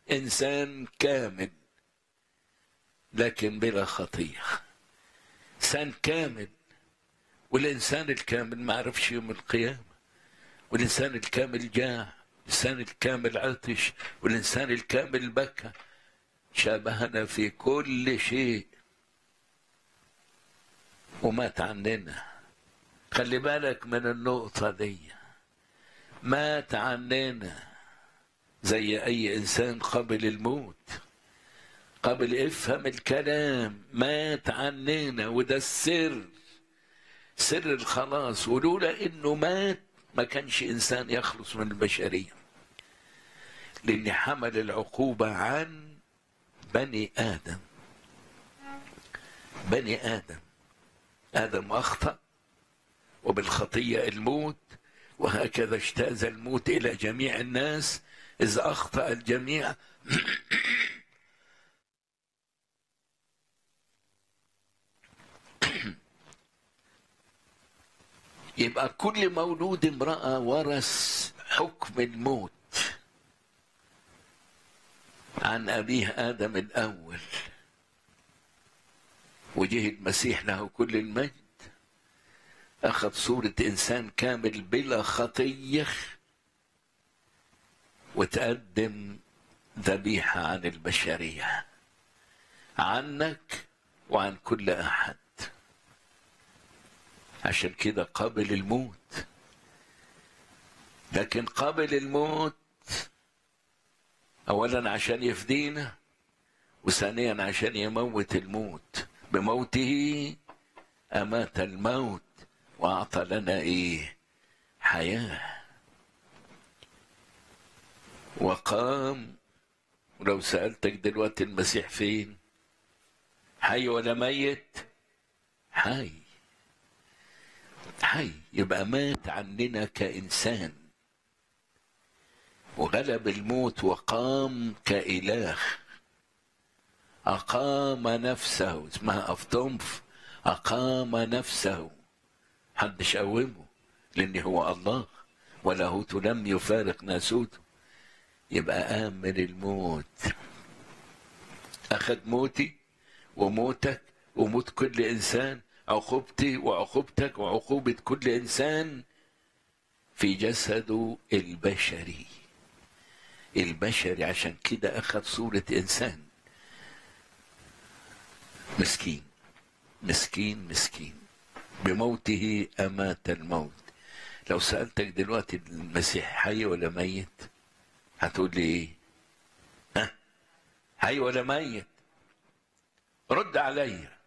انسان كامل لكن بلا خطيه انسان كامل والانسان الكامل ما عرفش يوم القيامه والانسان الكامل جاع الانسان الكامل عطش والانسان الكامل بكى شابهنا في كل شيء ومات عننا خلي بالك من النقطة دي مات عننا زي أي إنسان قبل الموت قبل افهم الكلام مات عننا وده السر سر الخلاص ولولا انه مات ما كانش انسان يخلص من البشريه لان حمل العقوبه عن بني ادم بني ادم ادم اخطا وبالخطيه الموت وهكذا اجتاز الموت الى جميع الناس اذ اخطا الجميع يبقى كل مولود امرأة ورث حكم الموت عن أبيه آدم الأول وجه المسيح له كل المجد أخذ صورة إنسان كامل بلا خطية وتقدم ذبيحة عن البشرية عنك وعن كل أحد عشان كده قابل الموت لكن قابل الموت اولا عشان يفدينا وثانيا عشان يموت الموت بموته امات الموت واعطى لنا ايه حياه وقام ولو سالتك دلوقتي المسيح فين حي ولا ميت حي حي يبقى مات عننا كإنسان وغلب الموت وقام كإله أقام نفسه اسمها أفطنف أقام نفسه حدش قومه لأن هو الله ولاهوت لم يفارق ناسوته يبقى قام من الموت أخذ موتي وموتك وموت كل إنسان عقوبتي وعقوبتك وعقوبة كل إنسان في جسده البشري البشري عشان كده أخذ صورة إنسان مسكين مسكين مسكين بموته أمات الموت لو سألتك دلوقتي المسيح حي ولا ميت هتقول لي إيه ها حي ولا ميت رد عليا